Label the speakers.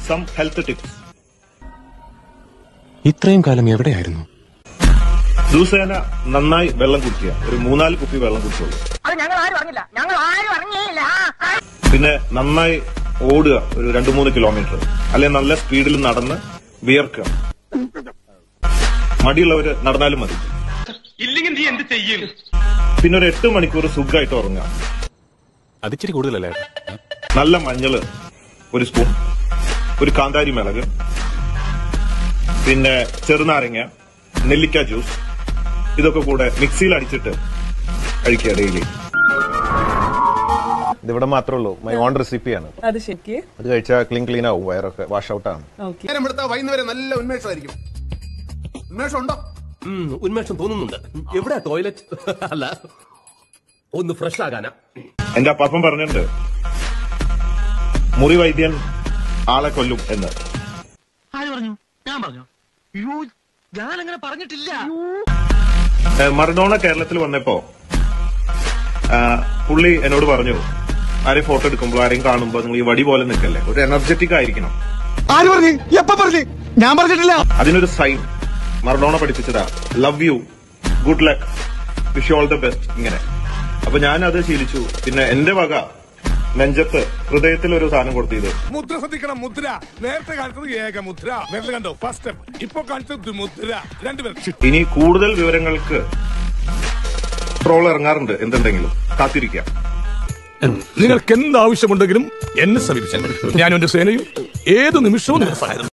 Speaker 1: some health tips
Speaker 2: ഇത്രയും കാലം എവിടെയായിരുന്നു
Speaker 1: ദിവസേന നന്നായി വെള്ളം കുടിക്കുക ഒരു മൂന്നാല് കുപ്പി വെള്ളം കുടിച്ചോളൂ
Speaker 3: അത് ഞങ്ങൾ ആരും അറിഞ്ഞില്ല ഞങ്ങൾ ആരും അറിഞ്ഞില്ല
Speaker 1: പിന്നെ നന്നായി ഓടുക ഒരു രണ്ട് മൂന്ന് കിലോമീറ്റർ അല്ലെങ്കിൽ നല്ല സ്പീഡിൽ നടന്ന് വിയർക്കുക മടിയുള്ളവര് നടന്നാലും മതി
Speaker 4: ഇല്ലെങ്കിൽ നീ എന്ത് ചെയ്യും
Speaker 1: പിന്നെ ഒരു എട്ട് മണിക്കൂർ സുഖമായിട്ട് ഉറങ്ങുക
Speaker 2: അതിച്ചിരി കൂടുതലല്ലേ
Speaker 1: നല്ല മഞ്ഞള് ഒരു സ്പൂൺ ഒരു കാന്താരി മിളക് പിന്നെ ചെറുനാരങ്ങ നെല്ലിക്ക ജ്യൂസ് ഇതൊക്കെ കൂടെ മിക്സിയിൽ അടിച്ചിട്ട് കഴിക്കുക ഡെയിലി
Speaker 5: ഇതിവിടെ മാത്രമേ ഉള്ളൂ മൈ ഓൺ റെസിപ്പിയാണ്
Speaker 6: അത് ശരിക്ക്
Speaker 5: അത് കഴിച്ചാൽ ക്ലീൻ ക്ലീൻ ആവും വയറൊക്കെ വാഷ് ഔട്ട് ആണ്
Speaker 6: ഓക്കെ
Speaker 7: നേരം എടുത്താൽ വൈകുന്നേരം നല്ല ഉന്മേഷമായിരിക്കും ഉന്മേഷം ഉണ്ടോ
Speaker 8: ഉന്മേഷം തോന്നുന്നുണ്ട് എവിടെ ടോയ്ലറ്റ് അല്ല ഒന്ന് ഫ്രഷ് ആകാനാ
Speaker 1: എന്റെ അപ്പാപ്പൻ പറഞ്ഞിട്ടുണ്ട് മുറി വൈദ്യൻ ആളെ കൊല്ലും എന്ന്
Speaker 3: ആര് പറഞ്ഞു ഞാൻ പറഞ്ഞു അയ്യോ ഞാൻ അങ്ങനെ പറഞ്ഞിട്ടില്ല
Speaker 1: ഏഹ് മറഡോണ കേരളത്തിൽ വന്നപ്പോ ആഹ് പുള്ളി എന്നോട് പറഞ്ഞു ആരെയും ഫോട്ടോ എടുക്കുമ്പോൾ ആരെയും കാണുമ്പോൾ നിങ്ങൾ ഈ വടി പോലെ നിൽക്കല്ലേ ഒരു എനർജറ്റിക് ആയിരിക്കണം
Speaker 7: ആര് പറഞ്ഞു എപ്പ പറഞ്ഞു ഞാൻ പറഞ്ഞിട്ടില്ല
Speaker 1: അതിനൊരു സൈൻ മറഡോണ പഠിപ്പിച്ചതാ love you good luck wish all the best ഇങ്ങനെ അപ്പൊ ഞാൻ അത് ശീലിച്ചു പിന്നെ എന്റെ വക നെഞ്ചത്ത് ഹൃദയത്തിൽ ഒരു സാധനം കൊടുത്തിത്
Speaker 7: മുദ്ര ശ്രദ്ധിക്കണം മുദ്ര നേരത്തെ കാണിച്ചത് ഏക മുദ്ര നേരത്തെ കണ്ടോ ഫസ്റ്റ് സ്റ്റെപ്പ് ഇപ്പൊ കാണിച്ചത് മുദ്ര രണ്ടുപേർ
Speaker 1: ഇനി കൂടുതൽ വിവരങ്ങൾക്ക് ട്രോൾ ഇറങ്ങാറുണ്ട് എന്തുണ്ടെങ്കിലും കാത്തിരിക്കാം
Speaker 7: നിങ്ങൾക്ക് എന്ത് ആവശ്യമുണ്ടെങ്കിലും എന്നെ സമീപിച്ചാൽ ഞാൻ എന്റെ സേനയും ഏത് നിമിഷവും നിങ്ങൾ സഹായം